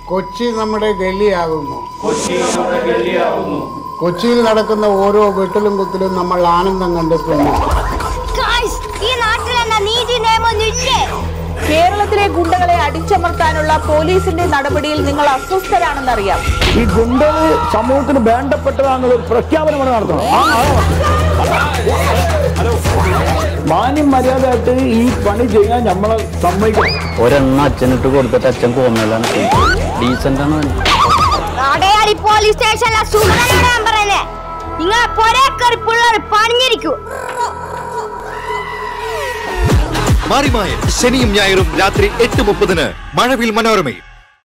കൊച്ചി നമ്മുടെ ഗല്ലിയാകുന്നു കൊച്ചിയിൽ നടക്കുന്ന ഓരോ വെട്ടലും കുത്തലും നമ്മൾ ആനന്ദം കണ്ടെത്തുന്നു ഗായ്സ് ഈ നാട്ടിൽ എന്താ നീതി നിയമമൊന്നും ഇല്ലേ കേരളത്തിലെ ഗുണ്ടകളെ അടിച്ചമർത്താനുള്ള പോലീസിന്റെ നടപടിയിൽ നിങ്ങൾ അസ്വസ്ഥരാണെന്നറിയാം ഈ ഗുണ്ടകൾ സമൂഹത്തിന് വേണ്ടപ്പെട്ടതാണെന്നുള്ള ഒരു പ്രഖ്യാപനമാണ് നടത്തണം ആ, ആ. മാന്യം മര്യാദയായിട്ട് ഈ പണി ചെയ്യാൻ നമ്മളെ സമ്മതിക്കണം ഒരെണ്ണ അച്ഛനിട്ട് കൊടുത്തിട്ട് അച്ഛൻ കോന്നലാണ് ഡീസന്റ് ആണ് അവൻ. അടയാളി പോലീസ് സ്റ്റേഷനിലെ സുഹൃത്തിനോട് ഞാൻ പറയുന്നേ നിങ്ങളെ പൊരേ കയറി പിള്ളേർ പണിഞ്ഞിരിക്കൂ മാറിമായം ശനിയും ഞായറും രാത്രി എട്ട് മുപ്പതിന് മഴവിൽ മനോരമയിൽ